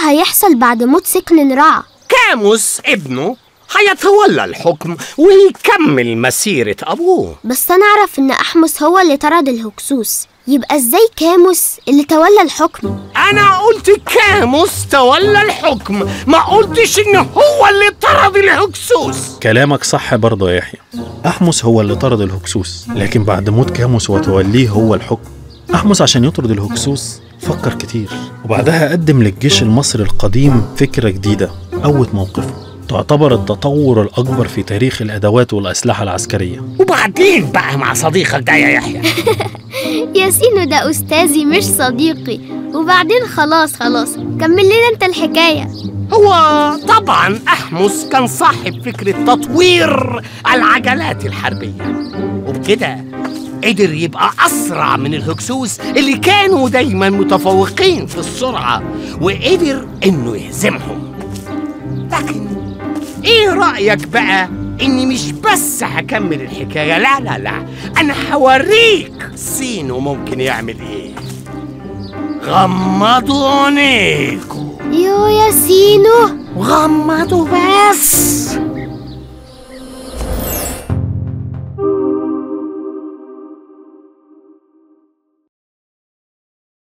هيحصل بعد موت سكن رع كاموس ابنه هيتولى الحكم ويكمل مسيرة أبوه بس أنا أعرف إن أحمس هو اللي طرد الهكسوس يبقى إزاي كاموس اللي تولى الحكم أنا قلت كاموس تولى الحكم ما قلتش إن هو اللي طرد الهكسوس كلامك صح برضه يا يحيى أحمس هو اللي طرد الهكسوس لكن بعد موت كاموس وتوليه هو الحكم أحمس عشان يطرد الهكسوس فكر كتير وبعدها قدم للجيش المصري القديم فكرة جديدة قوت موقفه تعتبر التطور الأكبر في تاريخ الأدوات والأسلحة العسكرية وبعدين بقى مع صديقك ده يا يحيى ياسينو ده أستاذي مش صديقي وبعدين خلاص خلاص كمل لنا أنت الحكاية هو طبعا أحمس كان صاحب فكرة تطوير العجلات الحربية وبكده قدر يبقى أسرع من الهكسوس اللي كانوا دايما متفوقين في السرعة وقدر إنه يهزمهم لكن إيه رأيك بقى إني مش بس هكمل الحكاية لا لا لا أنا هوريك سينو ممكن يعمل إيه غمضوا عينيكوا يو ياسينو غمضوا بس